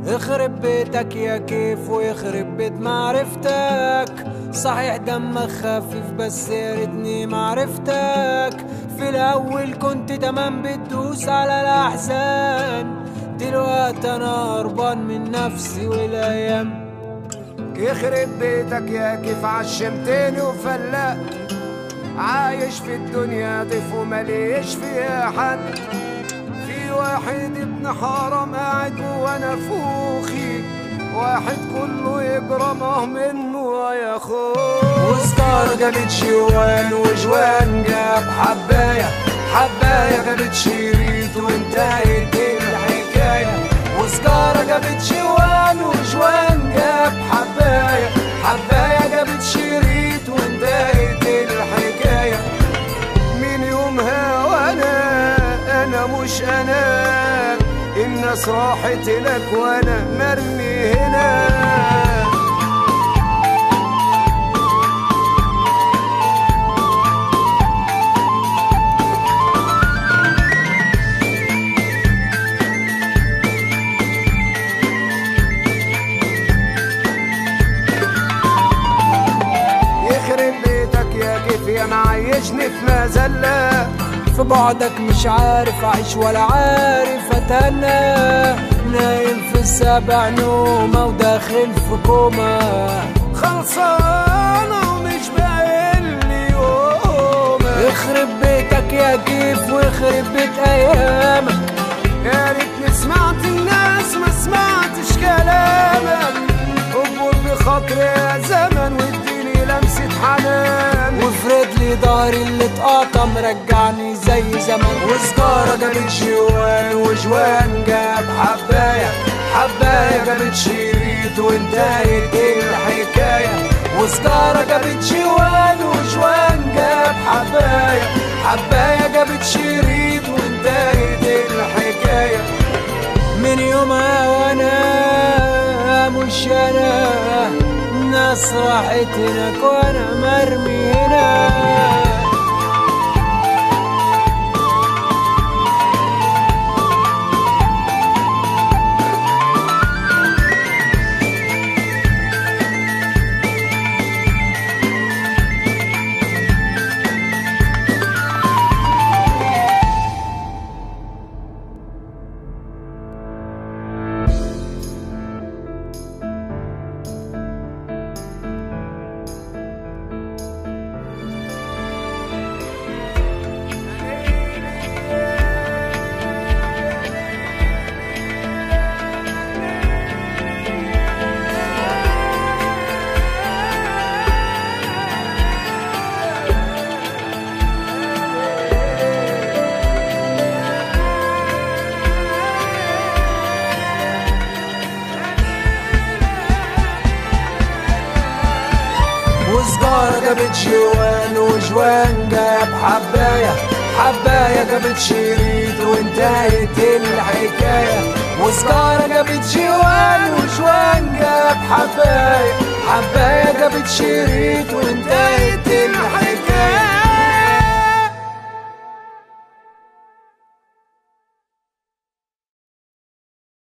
يخرب بيتك يا كيف ويخرب بيت معرفتك صحيح دمك خفيف بس يا ريتني معرفتك في الاول كنت تمام بتدوس على الاحزان دلوقتي انا هربان من نفسي والايام يخرب بيتك يا كيف عشمتني وفلقت عايش في الدنيا ضيف ومليش فيها حد في واحد ابن حرام قاعد جوا نفوخي واحد كله يجرمه منه يا اخوه وسكار جابت شوان وجوان جاب حباية حباية جابت شريط وانتهت الحكاية وسكارة جابت شوان وجوان جاب حباية حباية جابت شريط وانتهت الحكاية من يومها وانا انا مش انا الناس راحت لك وانا مرمي هنا يخرب بيتك يا كيف يا معيشني في مذله في بعدك مش عارف اعيش ولا عارف اتهنى نايم في السبع نومة وداخل في كوما خلصانة ومش باين لي يوم يخرب بيتك يا كيف ويخرب بيت ايامك يا ريتني سمعت الناس ما سمعتش كلامك اكبر بخاطري يا زمن واديني لمسة حنان وافرد لي ضهري اللي اتقطع مرجعني زي زمان وسكارة جابت جوان وجوان جاب حباية حباية جابت شريط وانتهت الحكاية وسكارة جابت جوان وجوان جاب حباية حباية جابت شريط وانتهت الحكاية من يومها وانا مش انا الناس راحت هناك وانا مرمي هنا وسجارة جابت جوان وجوان جاب حباية حباية جابت شريط وانتهت الحكاية وسجارة جابت جوان وجوان جاب حباية حباية جابت شريط وانتهت